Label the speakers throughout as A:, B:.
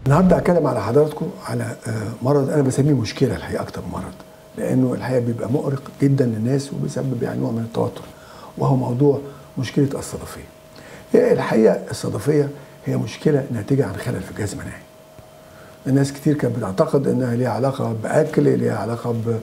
A: النهارده هتكلم على حضراتكم على آه، مرض انا بسميه مشكله الحقيقه اكتر من مرض لانه الحقيقه بيبقى مؤرق جدا للناس وبيسبب يعني نوع من التوتر وهو موضوع مشكله الصدفيه. هي الحقيقه الصدفيه هي مشكله ناتجه عن خلل في الجهاز المناعي. الناس كتير كانت بتعتقد انها ليها علاقه باكل ليها علاقه ب-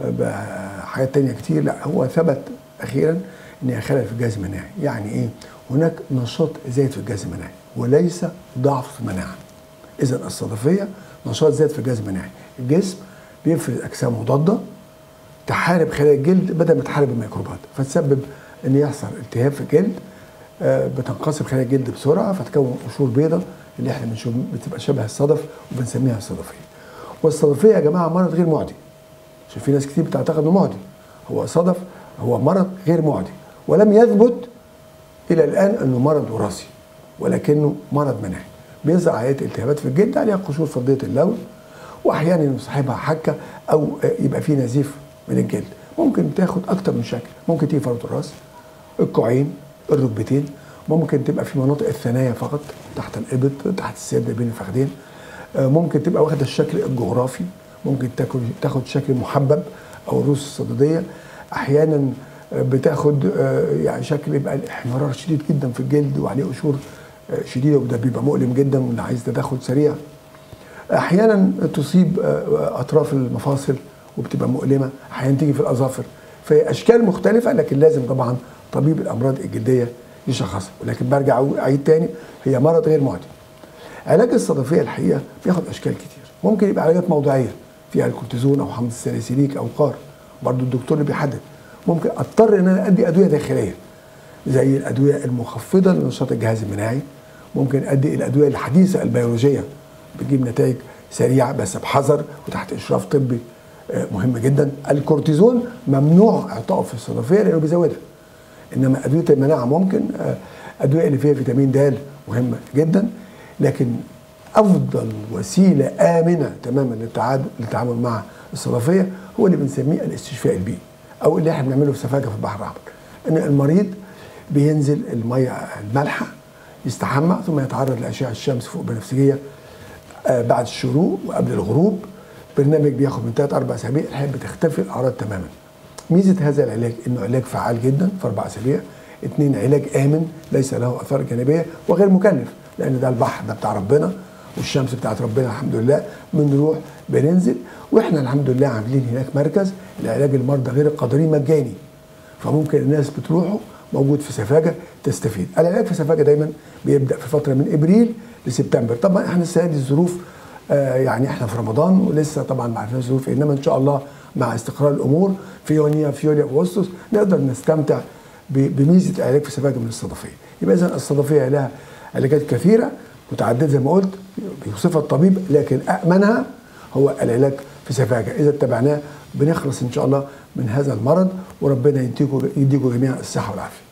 A: بحاجات تانية كتير لا هو ثبت اخيرا ان هي خلل في الجهاز المناعي يعني ايه هناك نشاط زايد في الجهاز المناعي وليس ضعف في المناعه اذا الصدفيه نشاط زايد في الجهاز المناعي الجسم بيفرز اجسام مضاده تحارب خلايا الجلد بدل ما تحارب الميكروبات فتسبب ان يحصل التهاب في الجلد آه، بتنقسم خلايا الجلد بسرعه فتكون قشور بيضاء اللي احنا بنشوف بتبقى شبه الصدف وبنسميها الصدفيه والصدفيه يا جماعه مرض غير معدي عشان في ناس كتير بتعتقد انه معدي هو صدف هو مرض غير معدي ولم يثبت الى الان انه مرض وراثي ولكنه مرض مناعي بيظهر عليه التهابات في الجلد عليها قشور فضيه اللون واحيانا يصاحبها حكه او آه، يبقى في نزيف من الجلد ممكن تاخد اكتر من شكل ممكن تيجي فرط الراس الكوعين الركبتين ممكن تبقى في مناطق الثنايا فقط تحت الابط تحت السد بين الفخذين آه، ممكن تبقى واخده الشكل الجغرافي ممكن تاخد تاخد شكل محبب او الروس الصدديه احيانا آه، بتاخد آه، يعني شكل يبقى الاحمرار شديد جدا في الجلد وعليه قشور آه، شديده وده بيبقى مؤلم جدا واللي عايز تدخل سريع احيانا تصيب آه، اطراف المفاصل وبتبقى مؤلمه احيانا تيجي في الاظافر فهي اشكال مختلفه لكن لازم طبعا طبيب الامراض الجلديه يشخصها ولكن برجع أقول- اعيد تاني هي مرض غير معدي علاج الصدفيه الحقيقه بياخد اشكال كتير ممكن يبقى علاجات موضعيه فيها الكورتيزون او حمض الساليسيليك او قار برضو الدكتور اللي بيحدد ممكن اضطر ان انا ادي ادويه داخليه زي الادويه المخفضه لنشاط الجهاز المناعي ممكن ادي الادويه الحديثه البيولوجيه بتجيب نتائج سريعه بس بحذر وتحت اشراف طبي آه، مهم جدا الكورتيزون ممنوع اعطائه في الصدفيه لانه بيزودها انما ادويه المناعه ممكن آه، ادويه اللي فيها فيتامين د مهمه جدا لكن افضل وسيله امنه تماما للتعامل للتعامل مع الصدفيه هو اللي بنسميه الاستشفاء البيئي او اللي احنا بنعمله في سفاجه في البحر الاحمر ان المريض بينزل الميه المالحه يستحمى ثم يتعرض لاشعه الشمس فوق بنفسجيه آه، بعد الشروق وقبل الغروب برنامج بياخد من ثلاث اربع اسابيع الحين بتختفي الاعراض تماما ميزه هذا العلاج انه علاج فعال جدا في اربع اسابيع اثنين علاج امن ليس له اثار جانبيه وغير مكلف لان ده البحر ده بتاع ربنا والشمس بتاعت ربنا الحمد لله بنروح بننزل واحنا الحمد لله عاملين هناك مركز لعلاج المرضى غير القادرين مجاني فممكن الناس بتروحوا موجود في سفاجه تستفيد العلاج في سفاجه دايما بيبدا في فتره من ابريل لسبتمبر طبعا احنا السنه دي الظروف آه يعني احنا في رمضان ولسه طبعا ما عرفناش الظروف إيه، انما ان شاء الله مع استقرار الامور في يونيو في يوليو اغسطس نقدر نستمتع ب- بميزه العلاج في سفاجه من الصدفيه يبقى اذا الصدفيه لها علاجات كثيره متعدده زي ما قلت بيوصفها الطبيب لكن امنها هو العلاج في سفاجه اذا اتبعناه بنخلص ان شاء الله من هذا المرض وربنا يديكم يديكم جميعا الصحه والعافيه